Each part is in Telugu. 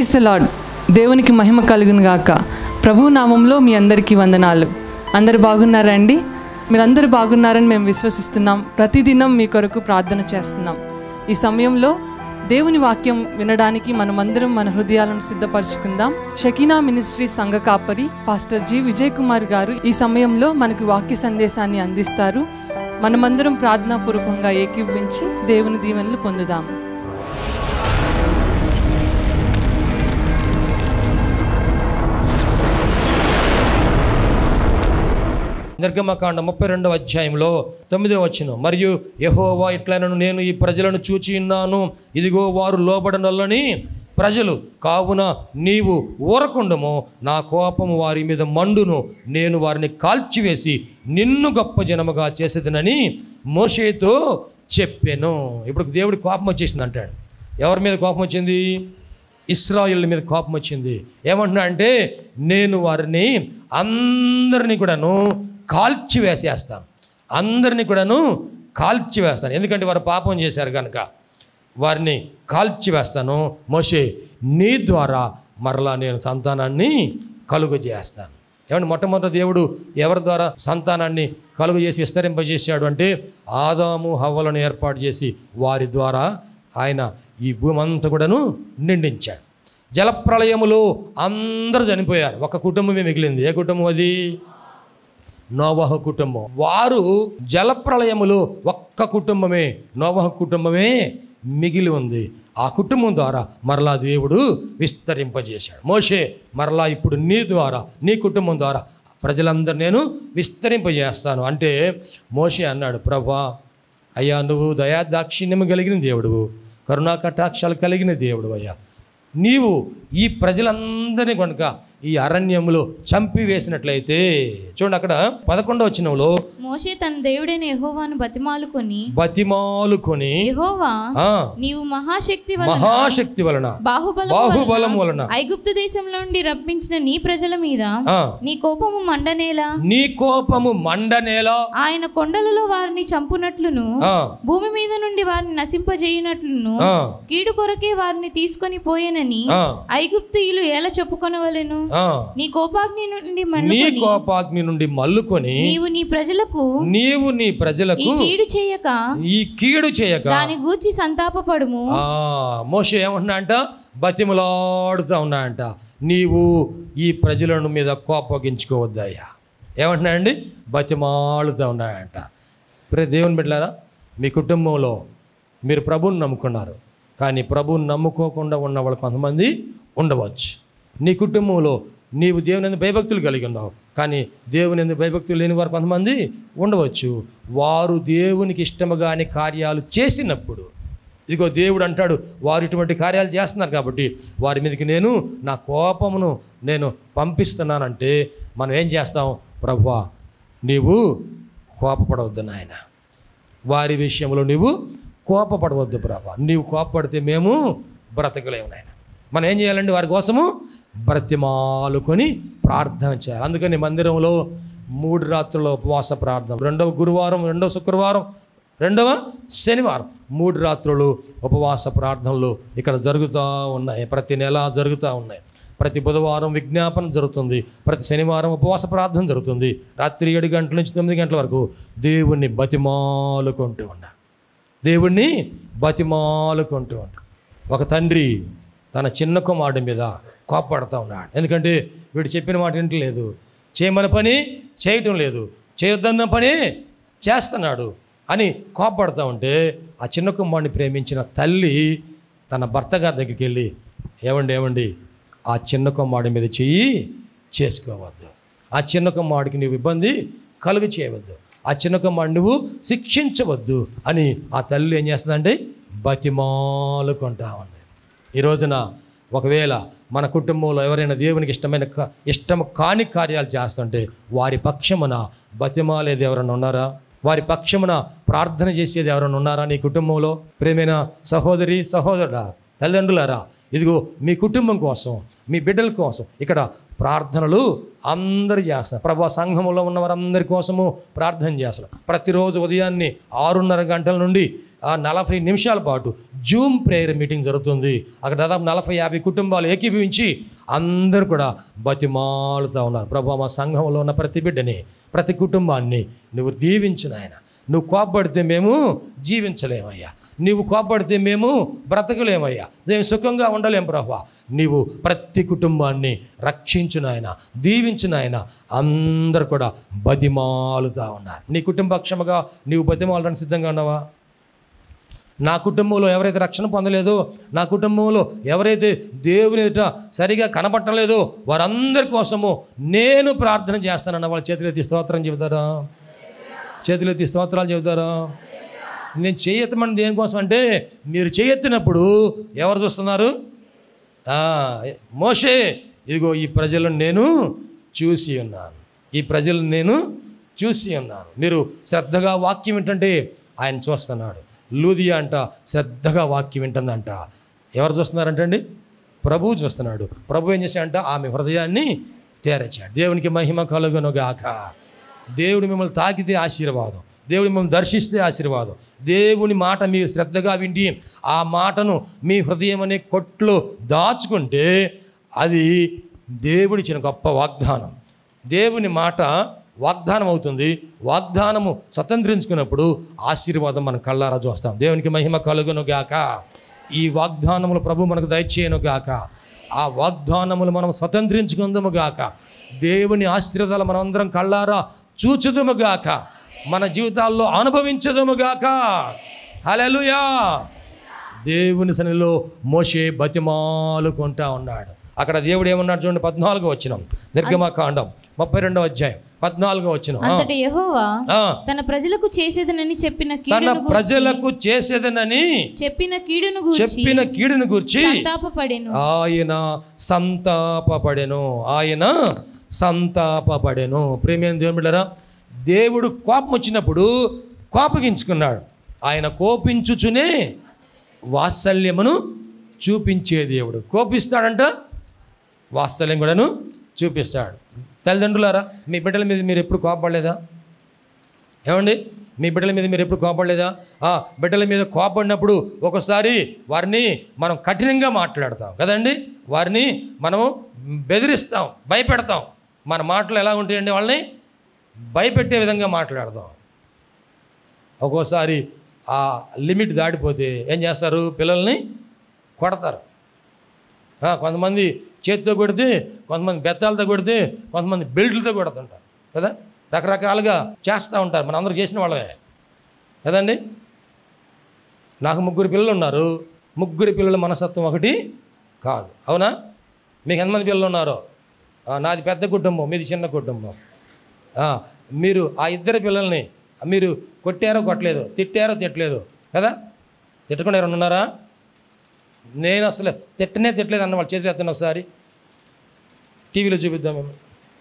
ప్రైజ్ ద లాడ్ దేవునికి మహిమ కలుగును గాక ప్రభు నామంలో మీ అందరికీ వందనాలు అందరు బాగున్నారా అండి మీరందరూ బాగున్నారని మేము విశ్వసిస్తున్నాం ప్రతిదినం మీ కొరకు ప్రార్థన చేస్తున్నాం ఈ సమయంలో దేవుని వాక్యం వినడానికి మనమందరం మన హృదయాలను సిద్ధపరచుకుందాం షకీనా మినిస్ట్రీ సంఘ కాపరి పాస్టర్ జి విజయ్ కుమార్ గారు ఈ సమయంలో మనకు వాక్య సందేశాన్ని అందిస్తారు మనమందరం ప్రార్థనాపూర్వకంగా ఏకీభవించి దేవుని దీవెనలు పొందుదాము నిర్గమకాండ ముప్పై రెండవ అధ్యాయంలో తొమ్మిదో వచ్చిన మరియు యహోవా ఇట్లనను నేను ఈ ప్రజలను చూచి ఉన్నాను ఇదిగో వారు లోబడనొల్లని ప్రజలు కావున నీవు ఊరకుండము నా కోపము వారి మీద మండును నేను వారిని కాల్చివేసి నిన్ను గొప్ప జనముగా చేసేదనని మోషేతో చెప్పాను ఇప్పుడు దేవుడి కోపం వచ్చేసింది అంటాడు ఎవరి మీద కోపం వచ్చింది ఇస్రాయిల్ మీద కోపం వచ్చింది ఏమంటున్నా అంటే నేను వారిని అందరినీ కూడాను కాల్చి వేసేస్తాను అందరినీ కూడాను కాల్చి వేస్తాను ఎందుకంటే వారు పాపం చేశారు కనుక వారిని కాల్చి వేస్తాను మోషే నీ ద్వారా మరలా నేను సంతానాన్ని కలుగు చేస్తాను ఏమంటే మొట్టమొదటి దేవుడు ఎవరి ద్వారా సంతానాన్ని కలుగు చేసి విస్తరింపజేశాడు అంటే ఆదాము హవ్వలను ఏర్పాటు చేసి వారి ద్వారా ఆయన ఈ భూమి అంతా కూడాను నిండించాడు జలప్రళయములో అందరూ చనిపోయారు ఒక కుటుంబమే మిగిలింది ఏ కుటుంబం అది నోవహ కుటుంబం వారు జలప్రళయములో ఒక్క కుటుంబమే నోవహ కుటుంబమే మిగిలి ఉంది ఆ కుటుంబం ద్వారా మరలా దేవుడు విస్తరింపజేశాడు మోషే మరలా ఇప్పుడు నీ ద్వారా నీ కుటుంబం ద్వారా ప్రజలందరూ నేను విస్తరింపజేస్తాను అంటే మోషే అన్నాడు ప్రభా అయ్యా నువ్వు దయా దాక్షిణ్యము కలిగిన దేవుడువు కరుణా కటాక్షాలు కలిగిన దేవుడు అయ్యా నీవు ఈ ప్రజలందరినీ కనుక ఈ అరణ్యంలో చంపివేసినట్లయితే చూడండి అక్కడ పదకొండవ వచనంలో మోషే తన దేవుడైన యెహోవాను బతిమాలుకొని బతిమాలుకొని యెహోవా ఆ, నీవు మహాశక్తి వలన మహాశక్తి వలన బాహుబలం బాహుబలం వలన ఐగుప్తు దేశంలో నుండి రప్పించిన నీ ప్రజల మీద ఆ, నీ కోపము మండనేలా నీ కోపము మండనేలా ఆయన కొండలలో వారిని చంపునట్లును ఆ, భూమి మీద నుండి వారిని నశింపజేయునట్లును ఆ, కీడు కొరకే వారిని తీసుకొని పోయేనని ఆ, ఐగుప్తీయులు ఎలా చెప్పుకొనవలెను ఆ. నీ కోపాగ్ని నుండి నీ మండుకొని కోపాగ్ని నుండి మల్లుకొని నీవు నీ ప్రజలకు నీవు నీ ఈ ప్రజలకు కీడు చేయక ఈ కీడు చేయక దాని గూర్చి సంతాపపడుము ఆ, మోషే ఏమంటున్నా అంట బతిమలాడుతూ ఉన్నా అంట నీవు ఈ ప్రజలను మీద కోపగించుకోవద్దయ్యా ఏమంటున్నా అండి బతిమాలుతూ ఉన్నాయంట ప్రే దేవుని బిడ్డలారా మీ కుటుంబంలో మీరు ప్రభువుని నమ్ముకున్నారు కానీ ప్రభువుని నమ్ముకోకుండా ఉన్న వాళ్ళు కొంతమంది ఉండవచ్చు నీ కుటుంబంలో నీవు దేవుని ఎందుకు భయభక్తులు కలిగి ఉన్నావు కానీ దేవుని ఎందుకు భయభక్తులు లేని వారు కొంతమంది ఉండవచ్చు వారు దేవునికి ఇష్టముగాని కార్యాలు చేసినప్పుడు ఇదిగో దేవుడు అంటాడు వారు ఇటువంటి కార్యాలు చేస్తున్నారు కాబట్టి వారి మీదకి నేను నా కోపమును నేను పంపిస్తున్నానంటే మనం ఏం చేస్తాం ప్రభువా నీవు కోపపడవద్దు నాయన వారి విషయంలో నీవు కోపపడవద్దు ప్రభా నీవు కోపపడితే మేము బ్రతకలేము నాయన మనం ఏం చేయాలండి వారి కోసము బ్రతిమాలుకొని ప్రార్థన చేయాలి అందుకని మందిరంలో మూడు రాత్రుల ఉపవాస ప్రార్థన రెండవ గురువారం రెండవ శుక్రవారం రెండవ శనివారం మూడు రాత్రులు ఉపవాస ప్రార్థనలు ఇక్కడ జరుగుతూ ఉన్నాయి ప్రతి నెల జరుగుతూ ఉన్నాయి ప్రతి బుధవారం విజ్ఞాపన జరుగుతుంది ప్రతి శనివారం ఉపవాస ప్రార్థన జరుగుతుంది రాత్రి ఏడు గంటల నుంచి తొమ్మిది గంటల వరకు దేవుణ్ణి బతిమాలుకుంటూ ఉండాలి దేవుణ్ణి బతిమాలుకుంటూ ఉంటాడు ఒక తండ్రి తన చిన్న కుమారుడి మీద కోప్పడుతూ ఉన్నాడు ఎందుకంటే వీడు చెప్పిన మాట వింటలేదు చేయమని పని చేయటం లేదు చేయొద్దన్న పని చేస్తున్నాడు అని కోప్పడుతూ ఉంటే ఆ చిన్న కుమారుడిని ప్రేమించిన తల్లి తన భర్త గారి దగ్గరికి వెళ్ళి ఏమండి ఏమండి ఆ చిన్న కుమారుడి మీద చెయ్యి చేసుకోవద్దు ఆ చిన్న కుమారుడికి నీవు ఇబ్బంది కలుగు చేయవద్దు ఆ చిన్న కుమారుడు నువ్వు శిక్షించవద్దు అని ఆ తల్లి ఏం చేస్తుందంటే బతిమాలుకుంటా ఉంది ఈ రోజున ఒకవేళ మన కుటుంబంలో ఎవరైనా దేవునికి ఇష్టమైన క- ఇష్టం కాని కార్యాలు చేస్తుంటే వారి పక్షమున బతిమాలేది ఎవరైనా ఉన్నారా వారి పక్షమున ప్రార్థన చేసేది ఎవరైనా ఉన్నారా నీ కుటుంబంలో ప్రేమైన సహోదరి సహోదరుడా తల్లిదండ్రులారా ఇదిగో మీ కుటుంబం కోసం మీ బిడ్డల కోసం ఇక్కడ ప్రార్థనలు అందరు చేస్తారు ప్రభా సంఘంలో ఉన్న వారందరి కోసము ప్రార్థన చేస్తారు ప్రతిరోజు ఉదయాన్నే ఆరున్నర గంటల నుండి ఆ నలభై నిమిషాల పాటు జూమ్ ప్రేయర్ మీటింగ్ జరుగుతుంది అక్కడ దాదాపు నలభై యాభై కుటుంబాలు ఏకీభవించి అందరూ కూడా బతిమాలుతూ ఉన్నారు ప్రభా మా సంఘంలో ఉన్న ప్రతి బిడ్డని ప్రతి కుటుంబాన్ని నువ్వు దీవించిన ఆయన నువ్వు కోపడితే మేము జీవించలేమయ్యా నీవు కోపడితే మేము బ్రతకలేమయ్యా మేము సుఖంగా ఉండలేం ప్రభా నీవు ప్రతి కుటుంబాన్ని రక్షించిన ఆయన దీవించిన ఆయన అందరు కూడా బతిమాలుతా ఉన్నారు నీ కుటుంబక్షమగా నీవు బతిమాలడానికి సిద్ధంగా ఉన్నావా నా కుటుంబంలో ఎవరైతే రక్షణ పొందలేదో నా కుటుంబంలో ఎవరైతే దేవుని ఎదుట సరిగా కనపట్టలేదో వారందరి కోసము నేను ప్రార్థన చేస్తానన్న వాళ్ళ చేతులెత్తి స్తోత్రం చెబుతారా చేతులెత్తి స్తోత్రాలు చెబుతారా నేను చేయెత్తమని దేనికోసం అంటే మీరు చేయెత్తినప్పుడు ఎవరు చూస్తున్నారు ఆ, మోషే ఇదిగో ఈ ప్రజలను నేను చూసి ఉన్నాను ఈ ప్రజలను నేను చూసి ఉన్నాను మీరు శ్రద్ధగా వాక్యం ఏంటంటే ఆయన చూస్తున్నాడు లూదియా అంట శ్రద్ధగా వాక్యం వింటుందంట ఎవరు చూస్తున్నారంటండి ప్రభువు చూస్తున్నాడు ప్రభు ఏం చేశాడంట ఆమె హృదయాన్ని తేరచాడు దేవునికి మహిమ కలుగును గాక దేవుడు మిమ్మల్ని తాకితే ఆశీర్వాదం దేవుడు మిమ్మల్ని దర్శిస్తే ఆశీర్వాదం దేవుని మాట మీరు శ్రద్ధగా వింటి ఆ మాటను మీ హృదయం అనే కొట్లో దాచుకుంటే అది దేవుడిచ్చిన గొప్ప వాగ్దానం దేవుని మాట వాగ్దానం అవుతుంది వాగ్దానము స్వతంత్రించుకున్నప్పుడు ఆశీర్వాదం మనం కళ్ళారా చూస్తాం దేవునికి మహిమ కలుగును గాక ఈ వాగ్దానములు ప్రభు మనకు దయచేయను గాక ఆ వాగ్దానములు మనం స్వతంత్రించుకుందము గాక దేవుని ఆశీర్వాదాలు మనం అందరం కళ్ళారా చూచుదుము గాక మన జీవితాల్లో అనుభవించదుము గాక హల్లెలూయా దేవుని సన్నిలో మోషే బతిమాలుకుంటా ఉన్నాడు అక్కడ దేవుడు ఏమన్నాడు చూడండి పద్నాలుగో వచ్చిన నిర్గమకాండం ముప్పై రెండో అధ్యాయం పద్నాలుగో వచ్చిన అంతటి యెహోవా తన ప్రజలకు చేసేదనని చెప్పిన తన కీడును గూర్చి- ప్రజలకు చేసేదనని చెప్పిన కీడును గూర్చి చెప్పిన కీడును గురించి సంతాపపడెను ఆయన సంతాపపడెను ఆయన సంతాపపడెను ప్రేమైన దేవుని బిడ్డలారా దేవుడు కోపం వచ్చినప్పుడు కోపగించుకున్నాడు ఆయన కోపించుచునే వాత్సల్యమును చూపించే దేవుడు కోపిస్తాడంట వాత్సల్యం కూడాను చూపిస్తాడు తల్లిదండ్రులారా మీ బిడ్డల మీద మీరు ఎప్పుడు కోపడలేదా ఏమండి మీ బిడ్డల మీద మీరు ఎప్పుడు కోపడలేదా ఆ, బిడ్డల మీద కోపడినప్పుడు ఒకసారి వారిని మనం కఠినంగా మాట్లాడతాం కదండి వారిని మనము బెదిరిస్తాం భయపెడతాం మన మాటలు ఎలా ఉంటాయండి వాళ్ళని భయపెట్టే విధంగా మాట్లాడతాం ఒక్కోసారి ఆ లిమిట్ దాటిపోతే ఏం చేస్తారు పిల్లల్ని కొడతారు ఆ, కొంతమంది చేతితో కొడితే కొంతమంది బెత్తాలతో కొడితే కొంతమంది బెల్ట్లతో కొడుతుంటారు కదా రకరకాలుగా చేస్తూ ఉంటారు మన అందరూ చేసిన వాళ్ళే కదండి నాకు ముగ్గురు పిల్లలు ఉన్నారు ముగ్గురు పిల్లల మనస్తత్వం ఒకటి కాదు అవునా మీకు ఎంతమంది పిల్లలు ఉన్నారో ఆ, నాది పెద్ద కుటుంబం మీది చిన్న కుటుంబం ఆ, మీరు ఆ ఇద్దరు పిల్లల్ని మీరు కొట్టారో కొట్టలేదు తిట్టారో తిట్టలేదు కదా తిట్టకుండా ఎవరైనా ఉన్నారా నేను అసలు తిట్టనే తిట్టలేదు అన్న వాళ్ళ చేతులు ఎత్తండి ఒకసారి టీవీలో చూపిద్దాం మేము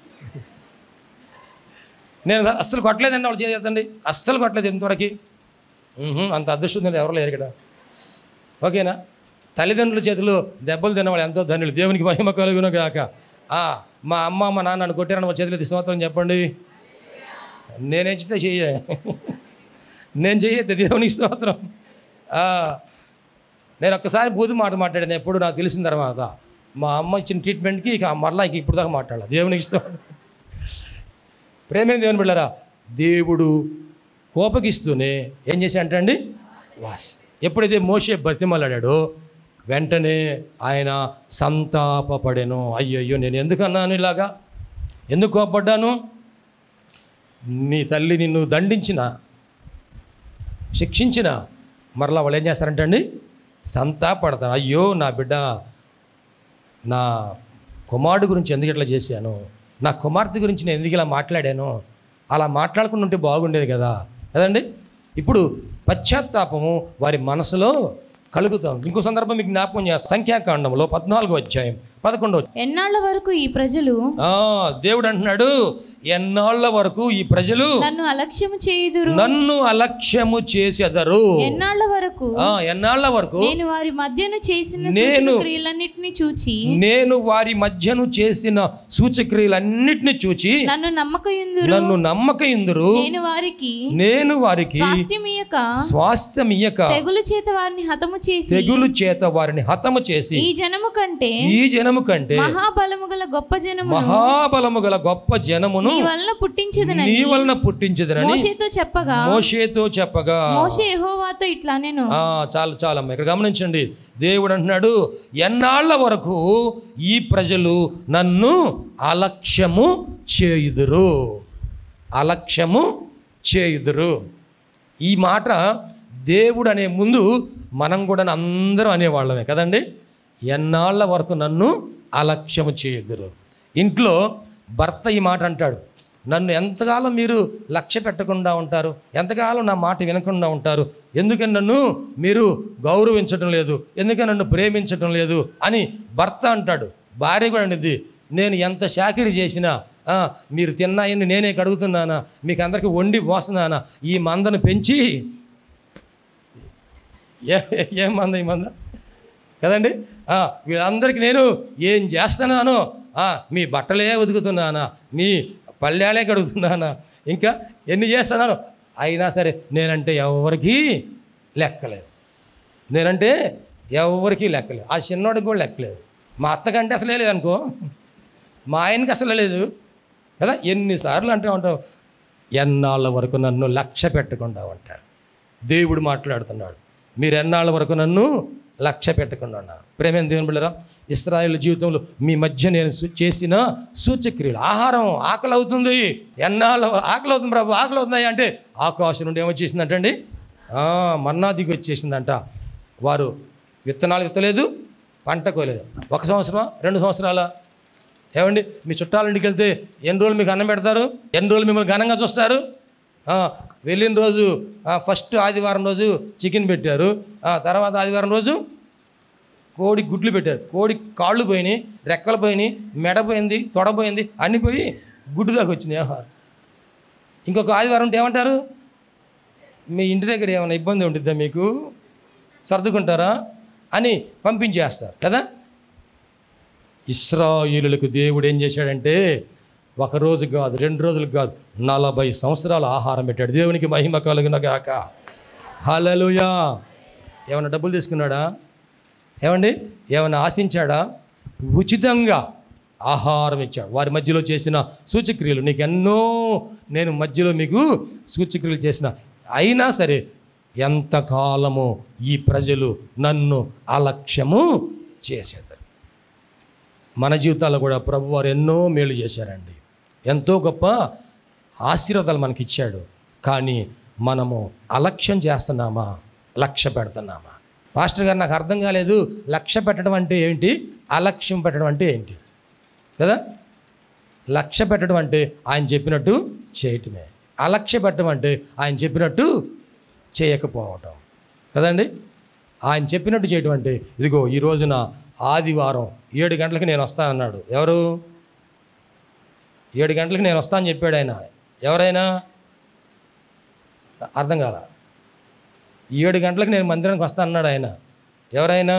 నేను అస్సలు కొట్టలేదండి వాళ్ళు చేతి ఎత్తండి అస్సలు కొట్టలేదు ఇంతవరకు మ్మ్హ, అంత అదృష్టం నేను ఎవరు లేరు ఇక్కడ ఓకేనా తల్లిదండ్రుల చేతిలో దెబ్బలు తిన్నవాళ్ళు ఎంతో ధన్యులు దేవునికి మహిమ కలుగును గాక ఆ, మా అమ్మ మా నాన్న నన్ను కొట్టారని వాళ్ళ చేతిలో స్తోత్రం చెప్పండి నేనేం చేస్తే చెయ్య నేను చెయ్యతే దేవునికి స్తోత్రం ఆ, నేను ఒక్కసారి బూది మాట మాట్లాడాను ఎప్పుడు నాకు తెలిసిన తర్వాత మా అమ్మ ఇచ్చిన ట్రీట్మెంట్కి ఇక మరలా ఇక ఇప్పుడు దాకా మాట్లాడాలి దేవునికి స్తోత్రం ప్రేమైన దేవుని బిళ్ళరా దేవుడు కోపగిస్తూనే ఏం చేశాడంటే అండి వాస్ ఎప్పుడైతే మోషే బతిమలాడాడో వెంటనే ఆయన సంతాపపడెను అయ్యయ్యో నేను ఎందుకు అన్నాను ఇలాగా ఎందుకు కోపడ్డాను నీ తల్లి నిన్ను దండించిన శిక్షించిన మరలా వాళ్ళు ఏం చేస్తారంటే అండి సంతాపడతారు అయ్యో నా బిడ్డ నా కుమారుడు గురించి ఎందుకు ఇట్లా చేశాను నా కుమార్తె గురించి నేను ఎందుకు ఇలా మాట్లాడాను అలా మాట్లాడకుండా ఉంటే బాగుండేది కదా కదండి ఇప్పుడు పశ్చాత్తాపము వారి మనసులో కలుగుతాం ఇంకో సందర్భం మీకు జ్ఞాపకం చేస్తాం సంఖ్యాకాండంలో పద్నాలుగో అధ్యాయం పదకొండో ఎన్నాళ్ళ వరకు ఈ ప్రజలు ఆ, దేవుడు అంటున్నాడు ఎన్నాళ్ళ వరకు ఈ ప్రజలు నన్ను అలక్ష్యము చేయుదురు నన్ను అలక్ష్యము చేసెదరు ఎన్నాళ్ళ వరకు ఆ, ఎన్నాళ్ళ వరకు నేను వారి మధ్యను చేసిన నేను- సూచక క్రియలన్నిటిని చూచి నేను వారి మధ్యను చేసిన సూచక్రియలన్నిటిని చూచి నన్ను నమ్మకయుందురు నన్ను నమ్మక ఇందురు నేను వారికి నేను వారికి స్వాస్థ్యమియక స్వాస్థ్యమియ్యక తెగులు చేత వారిని హతము చేసి తెగులు చేత వారిని హతము చేసి ఈ జనము కంటే ఈ జనము కంటే మహాబలము గల గొప్ప జనము మహాబలము గల గొప్ప జనమును నీ వలన పుట్టించదనని నీ వలన పుట్టించదనని మోషేతో చెప్పగా మోషేతో చెప్పగా మోషే యెహోవాతో ఇట్లా నేను ఆ, చాలు చాలమ్మ ఇక్కడ గమనించండి దేవుడు అంటున్నాడు ఎన్నాళ్ళ వరకు ఈ ప్రజలు నన్ను అలక్ష్యము చేయుదురు అలక్ష్యము చేయుదురు ఈ మాట దేవుడు అనే ముందు మనం కూడా అందరం అనేవాళ్ళమే కదండి ఎన్నాళ్ళ వరకు నన్ను అలక్ష్యము చేయుదురు ఇంట్లో భర్త ఈ మాట అంటాడు నన్ను ఎంతకాలం మీరు లక్ష్య పెట్టకుండా ఉంటారు ఎంతకాలం నా మాట వినకుండా ఉంటారు ఎందుకని నన్ను మీరు గౌరవించడం లేదు ఎందుకని నన్ను ప్రేమించడం లేదు అని భర్త అంటాడు భార్య కూడా అనేది నేను ఎంత శాకిరి చేసినా ఆ, మీరు తిన్నాయని నేనే కడుగుతున్నానా మీకు అందరికీ వండి పోస్తున్నానా ఈ మందను పెంచి ఏ ఏం మంద ఈ మంద కదండి ఆ, వీళ్ళందరికీ నేను ఏం చేస్తున్నానో ఆ, మీ బట్టలే ఉతుకుతున్నానా మీ పళ్ళాలే కడుగుతున్నానా ఇంకా ఎన్ని చేస్తున్నాను అయినా సరే నేనంటే ఎవరికి లెక్కలేదు నేనంటే ఎవరికి లెక్కలేదు ఆ చిన్నోడికి కూడా లెక్కలేదు మా అత్తకంటే అసలే లేదనుకో మా ఆయనకి అసలు లేదు కదా ఎన్నిసార్లు అంటే ఉంటాం ఎన్నాళ్ళ వరకు నన్ను లక్ష్య పెట్టకుండా ఉంటారు దేవుడు మాట్లాడుతున్నాడు మీరు ఎన్నాళ్ళ వరకు నన్ను లక్ష్య పెట్టకుండా ఉన్నారు ప్రేమేం దేవుని బిళ్ళరా ఇస్రాయేల్ జీవితంలో మీ మధ్య నేను సు- చేసిన సూచక్రియలు ఆహారం ఆకలి అవుతుంది ఎన్నాళ్ళ వ- ఆకలి అవుతుంది ప్రభు ఆకలి అవుతున్నాయి అంటే ఆకాశం నుండి ఏమొచ్చేసిందంటండి ఆ, మన్నా దిగి వచ్చేసిందంట వారు విత్తనాలు విత్తలేదు పంట కోయలేదు ఒక సంవత్సరం రెండు సంవత్సరాల ఏమండి మీ చుట్టాల ఇంటికి వెళ్తే ఎన్ని రోజులు మీకు అన్నం పెడతారు ఎన్ని రోజులు మిమ్మల్ని ఘనంగా చూస్తారు ఆ, వెళ్ళిన రోజు ఆ, ఫస్ట్ ఆదివారం రోజు చికెన్ పెట్టారు ఆ, తర్వాత ఆదివారం రోజు కోడి గుడ్లు పెట్టారు కోడి కాళ్ళు పోయినాయి రెక్కలు పోయినాయి మెడ పోయింది తొడ పోయింది అన్నీ పోయి గుడ్డు దాకా వచ్చినాయి ఆహారం ఇంకొక ఆదివారం ఉంటే ఏమంటారు మీ ఇంటి దగ్గర ఏమైనా ఇబ్బంది ఉంటుందా మీకు సర్దుకుంటారా అని పంపించేస్తారు కదా ఇస్రాయిలులకు దేవుడు ఏం చేశాడంటే ఒక రోజు కాదు రెండు రోజులు కాదు నలభై సంవత్సరాల ఆహారం పెట్టాడు దేవునికి మహిమ కలుగున గాక హలలుయా ఏమైనా డబ్బులు తీసుకున్నాడా ఏమండి ఏమైనా ఆశించాడా ఉచితంగా ఆహారం ఇచ్చాడు వారి మధ్యలో చేసిన సూచక్రియలు నీకు ఎన్నో నేను మధ్యలో మీకు సూచక్రియలు చేసిన అయినా సరే ఎంతకాలము ఈ ప్రజలు నన్ను అలక్ష్యము చేసేదారు మన జీవితాల్లో కూడా ప్రభు వారు ఎన్నో మేలు చేశారండి ఎంతో గొప్ప ఆశీర్వాదాలు మనకి ఇచ్చాడు కానీ మనము అలక్ష్యం చేస్తున్నామా లక్ష్య పెడుతున్నామా మాస్టర్ గారు నాకు అర్థం కాలేదు లక్ష్య పెట్టడం అంటే ఏంటి అలక్ష్యం పెట్టడం అంటే ఏంటి కదా లక్ష్య పెట్టడం అంటే ఆయన చెప్పినట్టు చేయటమే అలక్ష్య పెట్టడం అంటే ఆయన చెప్పినట్టు చేయకపోవటం కదండి ఆయన చెప్పినట్టు చేయటం అంటే ఇదిగో ఈ రోజున ఆదివారం ఏడు గంటలకు నేను వస్తానన్నాడు ఎవరు ఏడు గంటలకు నేను వస్తానని చెప్పాడు ఆయన ఎవరైనా అర్థం కాల ఏడు గంటలకు నేను మందిరానికి వస్తానన్నాడు ఆయన ఎవరైనా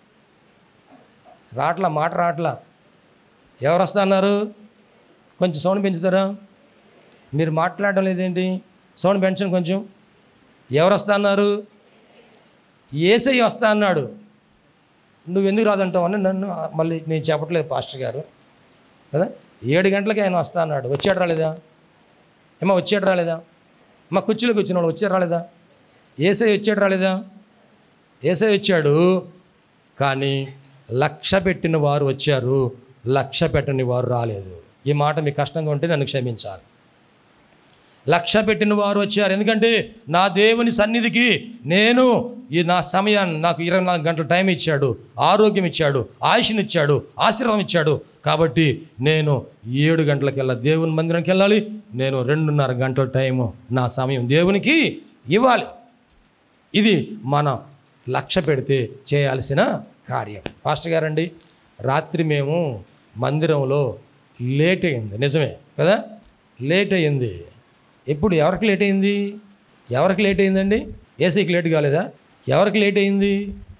రాట్లా మాట రాట్లా ఎవరు వస్తా అన్నారు కొంచెం సౌండ్ పెంచుతారా మీరు మాట్లాడడం లేదేంటి సౌండ్ పెంచండి కొంచెం ఎవరు వస్తా అన్నారు ఏసై వస్తా అన్నాడు నువ్వు ఎందుకు రాదంటావు అని నన్ను మళ్ళీ నేను చెప్పట్లేదు పాస్టర్ గారు కదా ఏడు గంటలకి ఆయన వస్తా అన్నాడు వచ్చాడు రాలేదా ఏమో వచ్చాడు రాలేదా మా కుర్చీలోకి వచ్చిన వాడు వచ్చాడు రాలేదా ఏసై వచ్చాడు రాలేదా ఏసై వచ్చాడు కానీ లక్ష పెట్టిన వారు వచ్చారు లక్ష పెట్టని వారు రాలేదు ఈ మాట మీకు కష్టంగా ఉంటే నన్ను క్షమించాలి లక్ష పెట్టిన వారు వచ్చారు ఎందుకంటే నా దేవుని సన్నిధికి నేను ఈ నా సమయాన్ని నాకు ఇరవై నాలుగు గంటల టైం ఇచ్చాడు ఆరోగ్యం ఇచ్చాడు ఆయుష్ని ఇచ్చాడు ఆశీర్వాదం ఇచ్చాడు కాబట్టి నేను ఏడు గంటలకెళ్ళా దేవుని మందిరంకి వెళ్ళాలి నేను రెండున్నర గంటల టైము నా సమయం దేవునికి ఇవ్వాలి ఇది మనం లక్ష్య పెడితే చేయాల్సిన కార్యం పాస్టర్ గారండి రాత్రి మేము మందిరంలో లేట్ అయింది నిజమే కదా లేట్ అయ్యింది ఎప్పుడు ఎవరికి లేట్ అయింది ఎవరికి లేట్ అయిందండి ఏసీకి లేట్ కాలేదా ఎవరికి లేట్ అయింది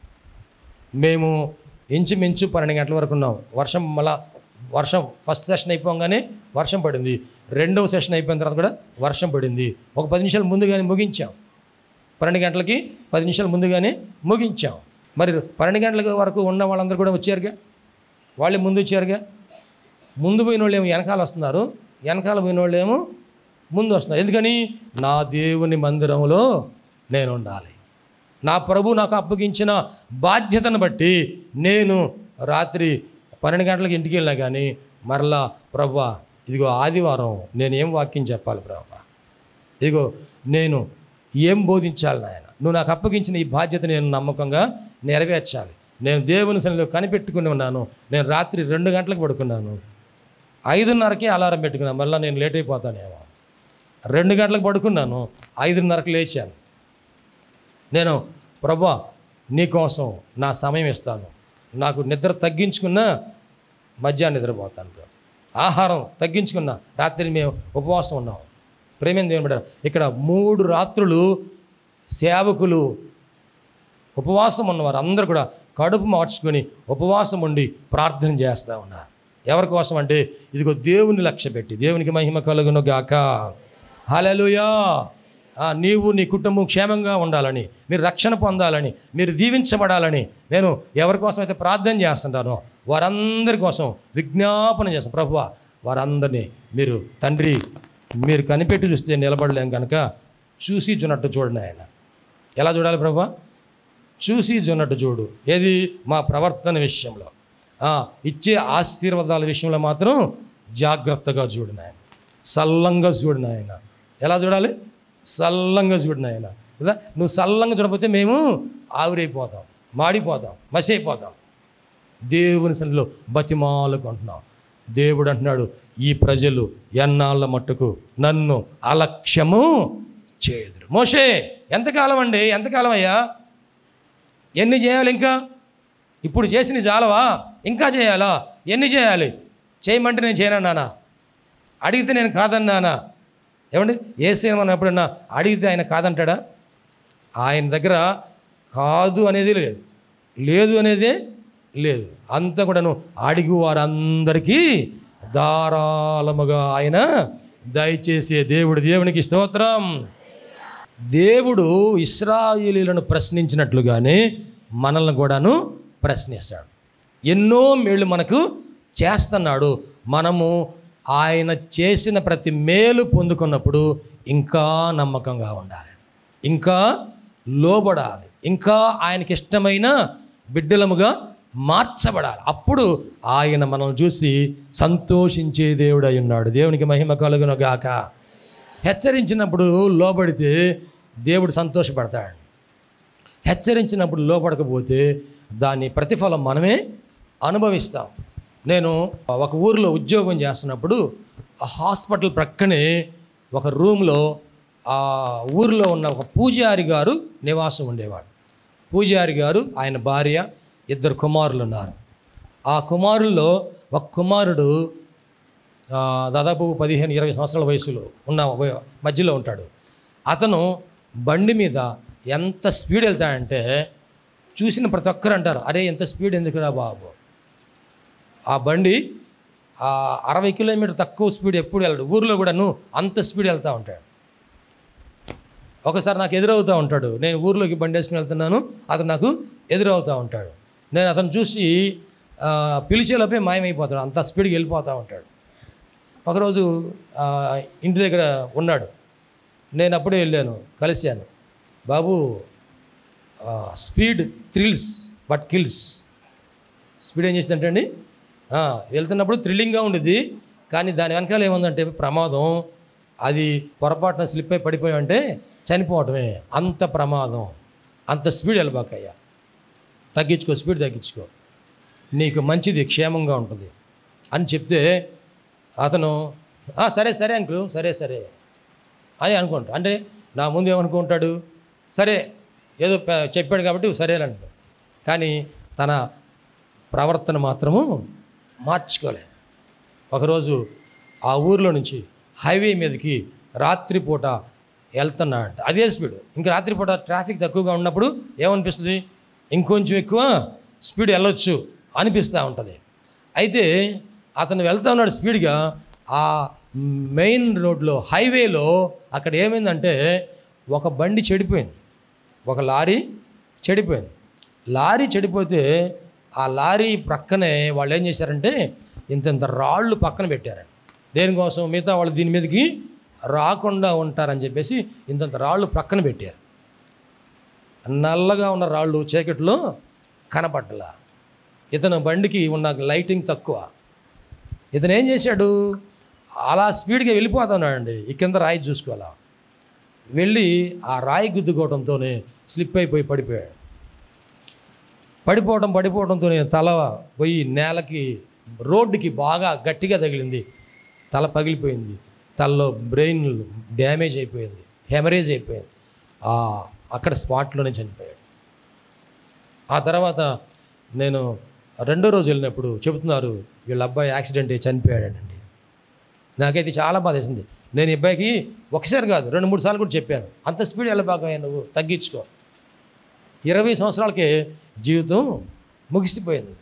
మేము ఇంచుమించు పన్నెండు గంటల వరకు ఉన్నాం వర్షం మళ్ళా వర్షం ఫస్ట్ సెషన్ అయిపోగానే వర్షం పడింది రెండవ సెషన్ అయిపోయిన తర్వాత కూడా వర్షం పడింది ఒక పది నిమిషాలు ముందుగానే ముగించాం పన్నెండు గంటలకి పది నిమిషాలు ముందుగానే ముగించాం మరి పన్నెండు గంటల వరకు ఉన్న వాళ్ళందరూ కూడా వచ్చారుగా వాళ్ళే ముందు వచ్చారుగా ముందు పోయిన వాళ్ళు ఏమో వెనకాల వస్తున్నారు వెనకాల పోయిన వాళ్ళు ఏమో ముందు వస్తున్నారు ఎందుకని నా దేవుని మందిరంలో నేను ఉండాలి నా ప్రభు నాకు అప్పగించిన బాధ్యతను బట్టి నేను రాత్రి పన్నెండు గంటలకు ఇంటికి వెళ్ళినా కానీ మరలా ప్రభా ఇదిగో ఆదివారం నేను ఏం వాక్యం చెప్పాలి ప్రభా ఇదిగో నేను ఏం బోధించాలి నాయన నువ్వు నాకు అప్పగించిన ఈ బాధ్యత నేను నమ్మకంగా నెరవేర్చాలి నేను దేవుని సన్నిధిలో కనిపెట్టుకుని ఉన్నాను నేను రాత్రి రెండు గంటలకు పడుకున్నాను ఐదున్నరకే అలారం పెట్టుకున్నాను మళ్ళీ నేను లేట్ అయిపోతానేమో రెండు గంటలకు పడుకున్నాను ఐదున్నరకు లేచాను నేను ప్రభా నీకోసం నా సమయం ఇస్తాను నాకు నిద్ర తగ్గించుకున్నా మధ్యాహ్నం నిద్రపోతాను ప్రభు ఆహారం తగ్గించుకున్నా రాత్రి మేము ఉపవాసం ఉన్నాం ప్రేమేం దేవుని బిడ్డ ఇక్కడ మూడు రాత్రులు సేవకులు ఉపవాసం ఉన్నవారు అందరూ కూడా కడుపు మార్చుకొని ఉపవాసం ఉండి ప్రార్థన చేస్తూ ఉన్నారు ఎవరి కోసం అంటే ఇదిగో దేవుని లక్ష్య పెట్టి దేవునికి మహిమ కలుగును గాక హలలుయా నీవు నీ కుటుంబం క్షేమంగా ఉండాలని మీరు రక్షణ పొందాలని మీరు దీవించబడాలని నేను ఎవరి కోసం అయితే ప్రార్థన చేస్తుంటానో వారందరి కోసం విజ్ఞాపన చేస్తాను ప్రభువా వారందరినీ మీరు తండ్రి మీరు కనిపెట్టి చూస్తే నిలబడలేం కనుక చూసి చూనట్టు చూడండి ఆయన ఎలా చూడాలి ప్రభా చూసి చూనట్టు చూడు ఏది మా ప్రవర్తన విషయంలో ఆ, ఇచ్చే ఆశీర్వాదాల విషయంలో మాత్రం జాగ్రత్తగా చూడు నాయన సల్లంగా చూడు నాయన ఎలా చూడాలి సల్లంగా చూడు నాయన కదా నువ్వు సల్లంగా చూడకపోతే మేము ఆవిరైపోతాం మాడిపోతాం మసి అయిపోతాం దేవుని సన్నిధిలో బతిమాలుకుంటున్నాం దేవుడు అంటున్నాడు ఈ ప్రజలు ఎన్నాళ్ళ మట్టుకు నన్ను అలక్ష్యము చేయదురు మోషే ఎంతకాలం అండి ఎంతకాలం అయ్యా ఎన్ని చేయాలి ఇంకా ఇప్పుడు చేసిన చాలవా ఇంకా చేయాలా ఎన్ని చేయాలి చేయమంటే నేను చేయను నాన్న అడిగితే నేను కాదన్నానా ఏమండి ఏ సినిమా ఎప్పుడన్నా అడిగితే ఆయన కాదంటాడా ఆయన దగ్గర కాదు అనేది లేదు లేదు అనేదే లేదు అంతా కూడాను అడిగి వారందరికీ ధారాళముగా ఆయన దయచేసే దేవుడు దేవునికి స్తోత్రం దేవుడు ఇస్రాయేలీలను ప్రశ్నించినట్లుగానే మనల్ని కూడాను ప్రశ్నిస్తాడు ఎన్నో మేళ్ళు మనకు చేస్తున్నాడు మనము ఆయన చేసిన ప్రతి మేలు పొందుకున్నప్పుడు ఇంకా నమ్మకంగా ఉండాలి ఇంకా లోబడాలి ఇంకా ఆయనకి ఇష్టమైన బిడ్డలముగా మార్చబడాలి అప్పుడు ఆయన మనల్ని చూసి సంతోషించే దేవుడై ఉన్నాడు దేవునికి మహిమ కలుగును గాక హెచ్చరించినప్పుడు లోబడితే దేవుడు సంతోషపడతాడు హెచ్చరించినప్పుడు లోపడకపోతే దాని ప్రతిఫలం మనమే అనుభవిస్తాం నేను ఒక ఊరిలో ఉద్యోగం చేస్తున్నప్పుడు ఆ హాస్పిటల్ ప్రక్కనే ఒక రూమ్లో ఆ ఊరిలో ఉన్న ఒక పూజారి గారు నివాసం ఉండేవాడు పూజారి గారు ఆయన భార్య ఇద్దరు కుమారులు ఉన్నారు ఆ కుమారుల్లో ఒక కుమారుడు ఆ, దాదాపు పదిహేను ఇరవై సంవత్సరాల వయసులో ఉన్న వయ- మధ్యలో ఉంటాడు అతను బండి మీద ఎంత స్పీడ్ వెళ్తాడంటే చూసిన ప్రతి ఒక్కరు అంటారు అరే ఎంత స్పీడ్ ఎందుకురా బాబు ఆ బండి ఆ అరవై కిలోమీటర్ తక్కువ స్పీడ్ ఎప్పుడు వెళ్ళడు ఊర్లో కూడాను అంత స్పీడ్ వెళ్తూ ఉంటాడు ఒకసారి నాకు ఎదురవుతూ ఉంటాడు నేను ఊర్లోకి బండి వేసుకుని వెళ్తున్నాను అతను నాకు ఎదురవుతూ ఉంటాడు నేను అతను చూసి ఆ, పిలిచేలోపే మాయమైపోతాడు అంత స్పీడ్కి వెళ్ళిపోతూ ఉంటాడు ఒకరోజు ఆ, ఇంటి దగ్గర ఉన్నాడు నేను అప్పుడే వెళ్ళాను కలిశాను బాబు speed thrills but kills speed ఏం చేసిందంటే అండి ఆ, వెళ్తున్నప్పుడు థ్రిల్లింగ్గా ఉండేది కానీ దాని వెనకాల ఏముందంటే ప్రమాదం అది పొరపాటున స్లిప్ అయి పడిపోయామంటే చనిపోవటమే అంత ప్రమాదం అంత స్పీడ్ వెళ్ళబాకయ్యా తగ్గించుకో స్పీడ్ తగ్గించుకో నీకు మంచిది క్షేమంగా ఉంటుంది అని చెప్తే అతను "ఆ, సరే సరే అంకుల్ సరే సరే అని అనుకుంటా అంటే నా ముందు ఏమనుకుంటాడు సరే ఏదో ప- చెప్పాడు కాబట్టి సరే అనుకో కానీ తన ప్రవర్తన మాత్రము మార్చుకోలే ఒకరోజు ఆ ఊరిలో నుంచి హైవే మీదకి రాత్రిపూట వెళ్తున్నాడంట అదే స్పీడ్ ఇంకా రాత్రిపూట ట్రాఫిక్ తక్కువగా ఉన్నప్పుడు ఏమనిపిస్తుంది ఇంకొంచెం ఎక్కువ స్పీడ్ వెళ్ళొచ్చు అనిపిస్తూ ఉంటుంది అయితే అతను వెళ్తా ఉన్నాడు స్పీడ్గా ఆ మెయిన్ రోడ్లో హైవేలో అక్కడ ఏమైందంటే ఒక బండి చెడిపోయింది ఒక లారీ చెడిపోయింది లారీ చెడిపోతే ఆ లారీ ప్రక్కనే వాళ్ళు ఏం చేశారంటే ఇంత ఇంత రాళ్ళు పక్కన పెట్టారండి దేనికోసం మిగతా వాళ్ళు దీని మీదకి రాకుండా ఉంటారని చెప్పేసి ఇంతంత రాళ్ళు ప్రక్కన పెట్టారు నల్లగా ఉన్న రాళ్ళు చీకట్లో కనపడ్డలా ఇతను బండికి ఉన్న లైటింగ్ తక్కువ ఇతను ఏం చేశాడు అలా స్పీడ్గా వెళ్ళిపోతున్నాడండి ఈ కింద రాయి చూసుకోవాలా వెళ్ళి ఆ రాయి గుద్దుకోవడంతోనే స్లిప్ అయిపోయి పడిపోయాడు పడిపోవడం పడిపోవడంతోనే తల పోయి నేలకి రోడ్డుకి బాగా గట్టిగా తగిలింది తల పగిలిపోయింది తలలో బ్రెయిన్ డ్యామేజ్ అయిపోయింది హెమరేజ్ అయిపోయింది ఆ, అక్కడ స్పాట్లోనే చనిపోయాడు ఆ తర్వాత నేను రెండో రోజు వెళ్ళినప్పుడు చెబుతున్నారు వీళ్ళ అబ్బాయి యాక్సిడెంట్ అయ్యి చనిపోయాడండి నాకైతే చాలా బాధ వేసింది నేను ఈ అబ్బాయికి ఒకసారి కాదు రెండు మూడు సార్లు కూడా చెప్పాను అంత స్పీడ్ వెళ్ళబాక నువ్వు తగ్గించుకో ఇరవై సంవత్సరాలకే జీవితం ముగిసిపోయింది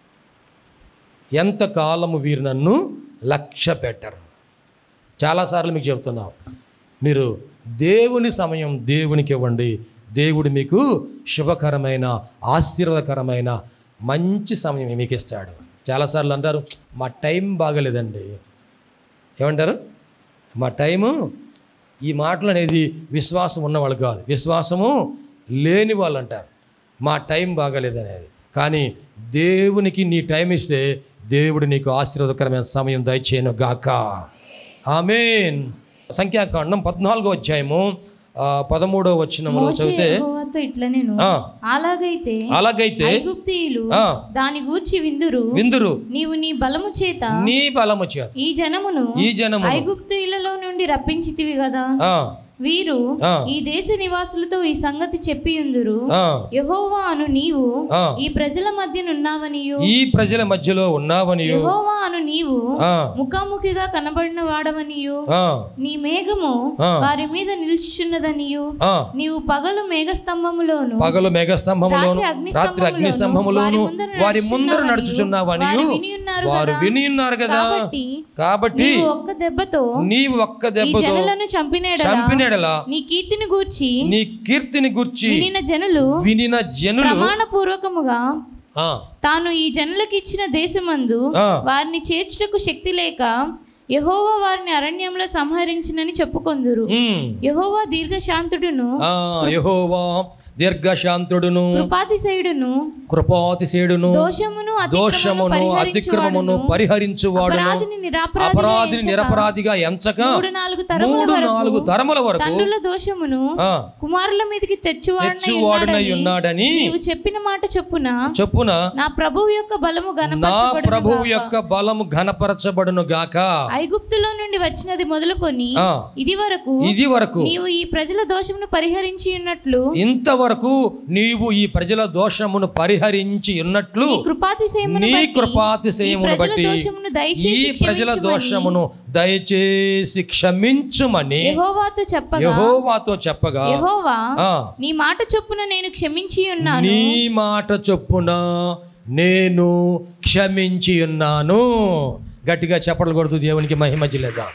ఎంతకాలము వీరు నన్ను లక్ష్య పెట్టరు చాలాసార్లు మీకు చెప్తున్నాం మీరు దేవుని సమయం దేవునికి ఇవ్వండి దేవుడు మీకు శుభకరమైన ఆశీర్వదకరమైన మంచి సమయం మీకు ఇస్తాడు చాలాసార్లు అంటారు మా టైం బాగలేదండి ఏమంటారు మా టైము ఈ మాటలు అనేది విశ్వాసం ఉన్నవాళ్ళు కాదు విశ్వాసము లేని వాళ్ళు అంటారు మా టైం బాగాలేదనేది కానీ దేవునికి నీ టైం ఇస్తే దేవుడు నీకు ఆశీర్వాదకరమైన సమయం దయచేయను గాక ఆమెన్ సంఖ్యాకాండం పద్నాలుగో అధ్యాయము ఆ, పదమూడో వచ్చినములో మోషే చదివితే యెహోవాతో ఇట్లా నేను ఆ, అలాగైతే అలాగైతే ఐగుప్తీయులు ఆ, దాని గూర్చి విందురు విందురు నీవు నీ బలము చేత నీ బలము చేత ఈ జనమును ఈ జనము ఐగుప్తీయులలో నుండి రప్పించితివి కదా ఆ, వీరు ఆ. ఈ దేశ నివాసులతో ఈ సంగతి చెప్పి ఉందురు ఆ, యెహోవా అను నీవు ఆ. ఈ ప్రజల మధ్యనున్నావనియు ఈ ప్రజల మధ్యలో ఉన్నావనియు యెహోవా అను నీవు ఆ, ముఖాముఖిగా కనబడిన వాడవనియు ఆ, నీ మేఘము ఆ. వారి మీద నిలిచిచున్నదనియు ఆ. నీవు పగలు మేఘస్తంభములోను పగలు మేఘస్తంభములోను రాత్రి అగ్ని రాత్రి అగ్ని స్తంభములోను స్తంభములోను వారి ముందర నడుచుచున్నావనియు నడుచుచున్నావనియు వారు విని ఉన్నారు వారు కదా. విని ఉన్నారు కదా కాబట్టి కాబట్టి నీవు ఒక్క దెబ్బతో నీవు ఒక్క ఈ దెబ్బతో జనులను చంపినేడలా చంపినెడలా నీ కీర్తిని గూర్చి నీ కీర్తిని గుర్చి వినిన జనులు వినిన జనులు ప్రమాణపూర్వకముగా ఆ, తాను ఈ జనులకు ఇచ్చిన దేశమందు ఆ. వారిని చేర్చుటకు శక్తి లేక యెహోవా వారిని అరణ్యంలో సంహరించినని చెప్పుకొందురు ఉమ్, యెహోవా దీర్ఘశాంతుడును ఆ, యెహోవా దీర్ఘశాంతుడును కృపాతిశయుడును కృపాతిశేడును దోషమును దోషమును అతిక్రమమును పరిహరించువాడును అపరాధిని నిరాపరాధిగా అపరాధిని ఎంచక నిరపరాధిగా ఎంచక మూడు నాలుగు తరముల మూడు వరకు నాలుగు తరముల వరకు తండ్రుల దోషమును ఆ, కుమారుల మీదకి తెచ్చువాడనై తెచ్చువాడునై ఉన్నాడని ఉన్నాడని నీవు చెప్పిన మాట చొప్పున చొప్పున నా ప్రభువు యొక్క బలము నా గణపరచబడును ప్రభువు గాక. యొక్క బలము ఘనపరచబడును గాక ఐగుప్తులో నుండి వచ్చినది మొదలుకొని ఆ, ఇది వరకు ఇది వరకు నీవు ఈ ప్రజల దోషమును పరిహరించి ఉన్నట్లు ఇంతవరకు నీవు ఈ ప్రజల దోషమును పరిహరించి ఉన్నట్లు నీ కృపాతిశయమును నీ బట్టి కృపాతిశయమును ఈ ప్రజల బట్టి దోషమును ఈ దయచేసి ప్రజల క్షమించుమని దోషమును దయచేసి క్షమించుమని యెహోవాతో చెప్పగా యెహోవాతో చెప్పగా యెహోవా ఆ, నీ మాట చొప్పున నేను క్షమించి ఉన్నాను నీ మాట చొప్పున నేను క్షమించి ఉన్నాను గట్టిగా చెప్పలు కొడుతూ దేవునికి మహిమ జిల్లేదా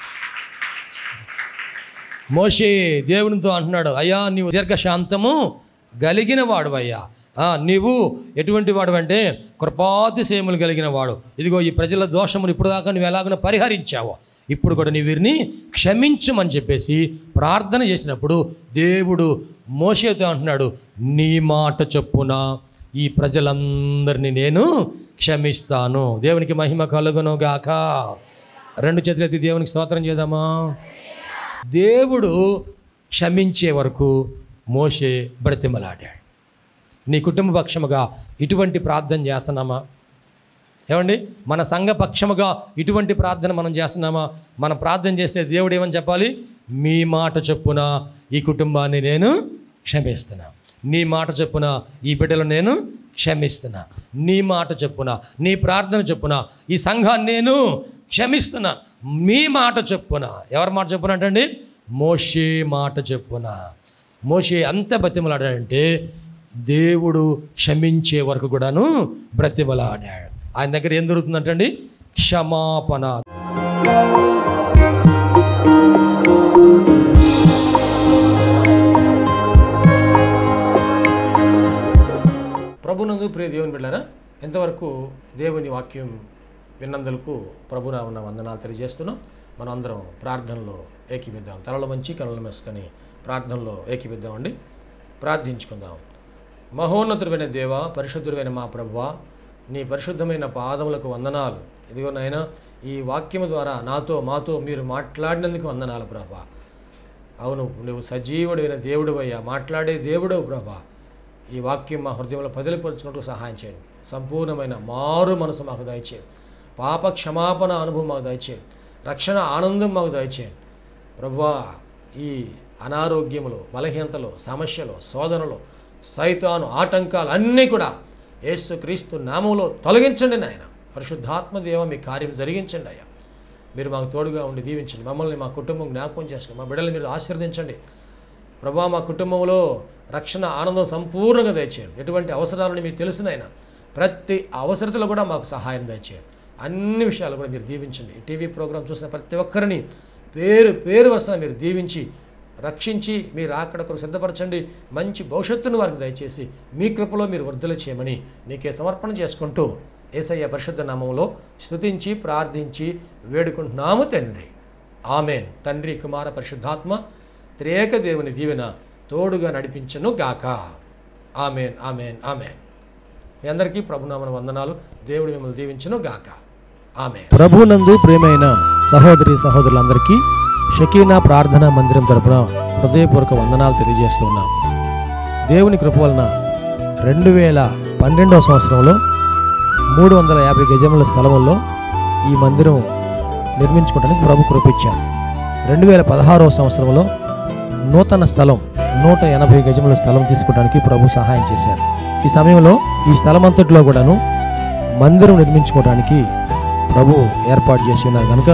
మోషే దేవునితో అంటున్నాడు అయ్యా నీవు దీర్ఘశాంతము కలిగిన వాడు అయ్యా ఆ, నీవు ఎటువంటి వాడు అంటే కృపాతిశయములు కలిగిన వాడు ఇదిగో ఈ ప్రజల దోషములు ఇప్పుడు దాకా నువ్వు ఎలాగో పరిహరించావో ఇప్పుడు కూడా నీ వీరిని క్షమించమని చెప్పేసి ప్రార్థన చేసినప్పుడు దేవుడు మోషేతో అంటున్నాడు నీ మాట చొప్పున ఈ ప్రజలందరినీ నేను క్షమిస్తాను దేవునికి మహిమ కలుగును గాక రెండు చేతులెత్తి దేవునికి స్తోత్రం చేద్దామా దేవుడు క్షమించే వరకు మోషే బ్రతిమలాడాడు నీ కుటుంబ పక్షముగా ఇటువంటి ప్రార్థన చేస్తున్నామా ఏమండి మన సంఘ పక్షముగా ఇటువంటి ప్రార్థన మనం చేస్తున్నామా మనం ప్రార్థన చేస్తే దేవుడు ఏమని చెప్పాలి మీ మాట చొప్పున ఈ కుటుంబాన్ని నేను క్షమిస్తున్నా నీ మాట చొప్పున ఈ బిడ్డలు నేను క్షమిస్తున్నా నీ మాట చొప్పున నీ ప్రార్థన చొప్పున ఈ సంఘాన్ని నేను క్షమిస్తున్నాను మీ మాట చెప్పున ఎవరి మాట చెప్పున అంటండి మోషే మాట చెప్పున మోషే అంత బతిమలాడాడంటే దేవుడు క్షమించే వరకు కూడాను బ్రతిమలాడాడు ఆయన దగ్గర ఏం దొరుకుతుందంటండి క్షమాపణ ప్రభునందు ప్రియ దేవుని బిడ్డారా ఎంతవరకు దేవుని వాక్యం విన్నందులకు ప్రభునా ఉన్న వందనాలు తెలియజేస్తున్నాం మనం అందరం ప్రార్థనలో ఏకీపిద్దాం తలలు మంచి కనులు మెసుకొని ప్రార్థనలో ఏకీపిద్దామండి ప్రార్థించుకుందాం మహోన్నతుడైన దేవ పరిశుద్ధుడైన మా ప్రభువా నీ పరిశుద్ధమైన పాదములకు వందనాలు ఇదిగో నాయన ఈ వాక్యము ద్వారా నాతో మాతో మీరు మాట్లాడినందుకు వందనాలు ప్రభా అవును నువ్వు సజీవుడైన దేవుడు అయ్యా మాట్లాడే దేవుడు ప్రభా ఈ వాక్యం మా హృదయంలో పదిలిపరుచుకుంటూ సహాయం చేయండి సంపూర్ణమైన మారు మనసు మాకు దయచేయండి పాప క్షమాపణ అనుభవం మాకు దయచేయండి రక్షణ ఆనందం మాకు దయచేయండి ప్రభువా ఈ అనారోగ్యములు బలహీనతలు సమస్యలు శోధనలు సైతాను ఆటంకాలు అన్నీ కూడా యేసు క్రీస్తు నామంలో తొలగించండి నాయన పరిశుద్ధాత్మ దేవ మీ కార్యం జరిగించండి అయ్యా మీరు మాకు తోడుగా ఉండి దీవించండి మమ్మల్ని మా కుటుంబం జ్ఞాపకం చేసుకోండి మా బిడ్డలు మీరు ఆశీర్వదించండి ప్రభా మా కుటుంబంలో రక్షణ ఆనందం సంపూర్ణంగా దయచేయండి ఎటువంటి అవసరాలని మీకు తెలిసినైనా ప్రతి అవసరతలో కూడా మాకు సహాయం దయచేయండి అన్ని విషయాలు కూడా మీరు దీవించండి ఈ టీవీ ప్రోగ్రాం చూసిన ప్రతి ఒక్కరిని పేరు పేరు వరుసన మీరు దీవించి రక్షించి మీరు అక్కడ కొరకు సిద్ధపరచండి మంచి భవిష్యత్తును వారికి దయచేసి మీ కృపలో మీరు వర్ధలు చేయమని నీకే సమర్పణ చేసుకుంటూ ఏసయ్య పరిశుద్ధ నామంలో స్తుతించి ప్రార్థించి వేడుకుంటున్నాము తండ్రి ఆమెన్ తండ్రి కుమార పరిశుద్ధాత్మ త్రేక దేవుని దీవెన తోడుగా నడిపించను గాక ఆమెన్ ఆమెన్ ఆమెన్ మీ అందరికీ ప్రభునామన వందనాలు దేవుడు మిమ్మల్ని దీవించను గాక ఆమెన్ ప్రభునందు ప్రేమైన సహోదరి సహోదరులందరికీ షకీనా ప్రార్థనా మందిరం తరపున హృదయపూర్వక వందనాలు తెలియజేస్తున్నాం దేవుని కృప వలన రెండు వేల పన్నెండవ సంవత్సరంలో మూడు వందల యాభై గజముల స్థలంలో ఈ మందిరం నిర్మించుకోవడానికి ప్రభు కృపించారు రెండు వేల పదహారవ సంవత్సరంలో నూతన స్థలం నూట ఎనభై గజముల స్థలం తీసుకోవడానికి ప్రభు సహాయం చేశారు ఈ సమయంలో ఈ స్థలం అంతట్లో కూడాను మందిరం నిర్మించుకోవడానికి ప్రభు ఏర్పాటు చేసి ఉన్నారు కనుక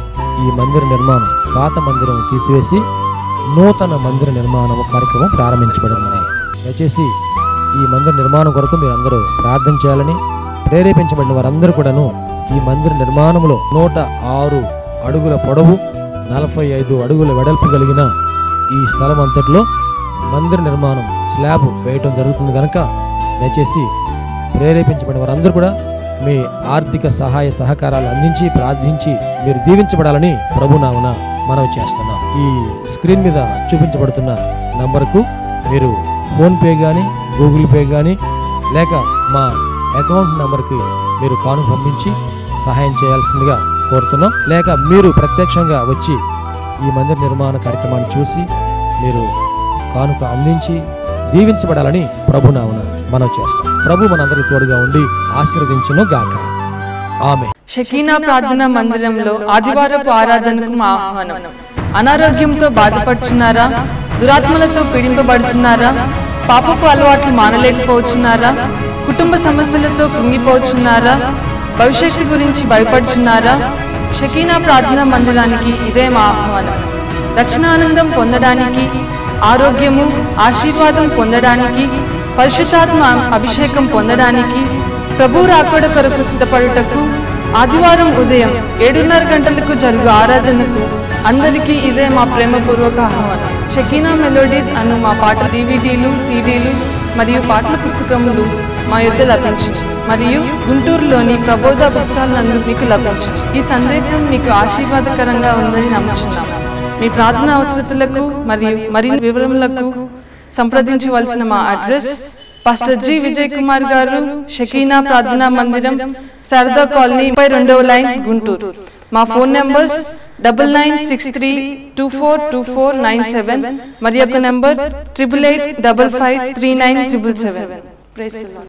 ఈ మందిర నిర్మాణం పాత మందిరం తీసివేసి నూతన మందిర నిర్మాణం కార్యక్రమం ప్రారంభించబడింది దయచేసి ఈ మందిర నిర్మాణం కొరకు మీరు అందరూ ప్రార్థన చేయాలని ప్రేరేపించబడిన వారందరూ కూడాను ఈ మందిర నిర్మాణంలో నూట ఆరు అడుగుల పొడవు నలభై ఐదు అడుగుల వెడల్పు కలిగిన ఈ స్థలం అంతట్లో మందిర నిర్మాణం స్లాబ్ వేయటం జరుగుతుంది కనుక దయచేసి ప్రేరేపించబడిన వారందరూ కూడా మీ ఆర్థిక సహాయ సహకారాలు అందించి ప్రార్థించి మీరు దీవించబడాలని ప్రభునామన మనవి చేస్తున్నాం ఈ స్క్రీన్ మీద చూపించబడుతున్న నంబర్కు మీరు ఫోన్పే కానీ గూగుల్ పే కానీ లేక మా అకౌంట్ నంబర్కి మీరు కాను పంపించి సహాయం చేయాల్సిందిగా కోరుతున్నాం లేక మీరు ప్రత్యక్షంగా వచ్చి ఈ మందిర నిర్మాణ కార్యక్రమాన్ని చూసి మీరు కానుక అందించి దీవించబడాలని ప్రభునామన మనం చేస్తాం ప్రభు మనందరికి తోడుగా ఉండి ఆశీర్వదించును గాక ఆమె షకీనా ప్రార్థనా మందిరంలో ఆదివారపు ఆరాధనకు మా ఆహ్వానం అనారోగ్యంతో బాధపడుచున్నారా దురాత్మలతో పీడింపబడుచున్నారా పాపపు అలవాట్లు మానలేకపోతున్నారా కుటుంబ సమస్యలతో కృంగిపోతున్నారా భవిష్యత్తు గురించి భయపడుచున్నారా షకీనా ప్రార్థనా మందిరానికి ఇదే మా ఆహ్వానం రక్షణానందం పొందడానికి ఆరోగ్యము ఆశీర్వాదం పొందడానికి పరిశుద్ధాత్మ అభిషేకం పొందడానికి ప్రభు రాకడ కొరకు సిద్ధపడుటకు ఆదివారం ఉదయం ఏడున్నర గంటలకు జరుగు ఆరాధనకు అందరికీ ఇదే మా ప్రేమపూర్వక ఆహ్వానం షకీనా మెలోడీస్ అను మా పాట డివిడీలు సీడీలు మరియు పాటల పుస్తకములు మా యొద్ద లభించు మరియు గుంటూరులోని ప్రబోధ బుక్స్టాల్ నందు మీకు లభించు ఈ సందేశం మీకు ఆశీర్వాదకరంగా ఉందని నమ్ముచున్నాము మీ ప్రార్థన అవసరతలకు మరియు మరిన్ని వివరములకు సంప్రదించవలసిన మా address pastor G Vijay Kumar garu Shekinah ప్రార్థనా మందిరం శారదా కాలనీ ముప్పై రెండవ లైన్ గుంటూరు మా phone numbers double nine six three two four two four nine seven మరి యొక్క number triple eight double five three nine triple seven price